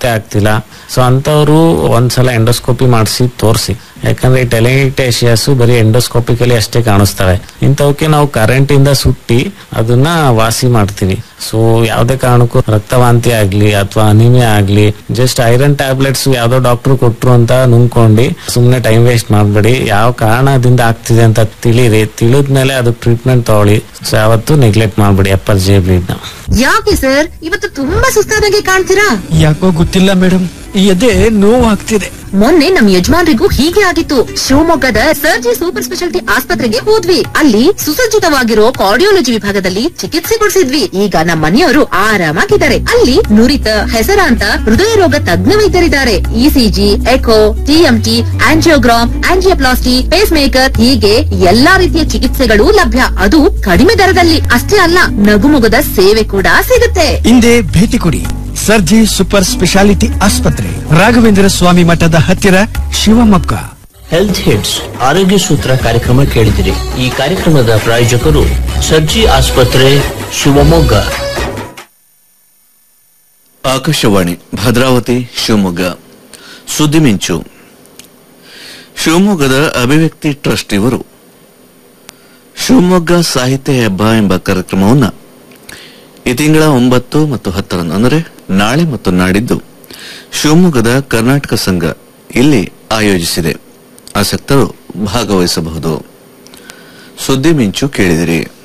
ಗೊತ್ತೇ ಆಗ್ತಿಲ್ಲ ಸೊ ಅಂತವರು ಒಂದ್ಸಲ ಎಂಡೋಸ್ಕೋಪಿ ಮಾಡಿಸಿ ತೋರಿಸಿ ಯಾಕಂದ್ರೆ ಈ ಟೆಲಿಟೇಷಿಯಸ್ ಬರೀ ಎಂಡೋಸ್ಕೋಪಿಕಲಿ ಅಷ್ಟೇ ಕಾಣಿಸ್ತವೆ ಇಂಥವಕ್ಕೆ ನಾವು ಕರೆಂಟ್ ಇಂದ ಸುಟ್ಟಿ ಅದನ್ನ ವಾಸಿ ಮಾಡ್ತೀವಿ ಸೊ ಯಾವುದೇ ಕಾರಣಕ್ಕೂ ರಕ್ತವಾಂತಿ ಆಗ್ಲಿ ಅಥವಾ ಅನಿಮಿಯಾ ಆಗ್ಲಿ ಜಸ್ಟ್ ಐರನ್ ಟ್ಯಾಬ್ಲೆಟ್ಸ್ ಯಾವ್ದೋ ಡಾಕ್ಟರ್ ಕೊಟ್ರು ಅಂತ ನುಂಗ್ಕೊಂಡು ಸುಮ್ನೆ ಟೈಮ್ ವೇಸ್ಟ್ ಮಾಡ್ಬೇಡಿ ಯಾವ ಕಾರಣದಿಂದ ಆಗ್ತಿದೆ ಅಂತ ತಿಳಿರಿ ತಿಳಿದ್ಮೇಲೆ ಅದು ಟ್ರೀಟ್ಮೆಂಟ್ ತಗೊಳ್ಳಿ ಸೊ ಯಾವತ್ತು ನೆಗ್ಲೆಕ್ಟ್ ಮಾಡ್ಬೇಡಿ ಅಪ್ಪರ್ ಜೇ ಬ್ಲೀಡ್ ನ ಯಾಕೆ ಸರ್ ಇವತ್ತು ತುಂಬಾ ಸುಸ್ತಾದಾಗೆ ಕಾಣ್ತೀರಾ ಯಾಕೋ ಗೊತ್ತಿಲ್ಲ ಮೇಡಮ್ ಎದೆ ನೋವಾಗ್ತಿದೆ ಮೊನ್ನೆ ನಮ್ ಯಜಮಾನ್ರಿಗೂ ಹೀಗೆ ಆಗಿತ್ತು ಶಿವಮೊಗ್ಗದ ಸರ್ಜಿ ಸೂಪರ್ ಸ್ಪೆಷಾಲಿಟಿ ಆಸ್ಪತ್ರೆಗೆ ಹೋದ್ವಿ ಅಲ್ಲಿ ಸುಸಜ್ಜಿತವಾಗಿರೋ ಕಾರ್ಡಿಯೋಲಜಿ ವಿಭಾಗದಲ್ಲಿ ಚಿಕಿತ್ಸೆ ಕೊಡಿಸಿದ್ವಿ ಈಗ ನಮ್ಮ ಮನೆಯವರು ಆರಾಮಾಗಿದ್ದಾರೆ ಅಲ್ಲಿ ನುರಿತ ಹೆಸರಾಂತ ಹೃದಯ ರೋಗ ತಜ್ಞ ವೈದ್ಯರಿದ್ದಾರೆ ECG echo TMT angiogram angioplasty pacemaker ಹೀಗೆ ಎಲ್ಲಾ ರೀತಿಯ ಚಿಕಿತ್ಸೆಗಳು ಲಭ್ಯ ಅದು ಕಡಿಮೆ ದರದಲ್ಲಿ ಅಷ್ಟೇ ಅಲ್ಲ ನಗುಮೊಗದ ಸೇವೆ ಕೂಡ ಸಿಗುತ್ತೆ ಹಿಂದೆ ಭೇಟಿ ಕೊಡಿ ಸರ್ಜಿ ಸೂಪರ್ ಸ್ಪೆಷಾಲಿಟಿ ಆಸ್ಪತ್ರೆ ರಾಘವೇಂದ್ರ ಸ್ವಾಮಿ ಮಠದ ಹತ್ತಿರ ಶಿವಮೊಗ್ಗ ಹೆಲ್ತ್ ಹಿಟ್ಸ್ ಆರೋಗ್ಯ ಸೂತ್ರ ಕಾರ್ಯಕ್ರಮ ಕೇಳಿದಿರಿ ಈ ಕಾರ್ಯಕ್ರಮದ ಪ್ರಾಯೋಜಕರು ಸರ್ಜಿ ಆಸ್ಪತ್ರೆ ಶಿವಮೊಗ್ಗ ಆಕಾಶವಾಣಿ ಭದ್ರಾವತಿ ಶಿವಮೊಗ್ಗ ಸುದ್ದಿ ಮಿಂಚು ಶಿವಮೊಗ್ಗದ ಅಭಿವ್ಯಕ್ತಿ ಟ್ರಸ್ಟ್ ಇವರು ಶಿವಮೊಗ್ಗ ಸಾಹಿತ್ಯ ಹಬ್ಬ ಎಂಬ ಕಾರ್ಯಕ್ರಮವನ್ನು ಈ ತಿಂಗಳ ಒಂಬತ್ತು ಮತ್ತು ಹತ್ತರಂದು ಅಂದರೆ ನಾಳೆ ಮತ್ತು ನಾಡಿದ್ದು ಶಿವಮೊಗ್ಗದ ಕರ್ನಾಟಕ ಸಂಘ ಇಲ್ಲಿ ಆಯೋಜಿಸಿದೆ ಆಸಕ್ತರು ಭಾಗವಹಿಸಬಹುದು ಸುದ್ದಿ ಮಿಂಚು ಕೇಳಿದಿರಿ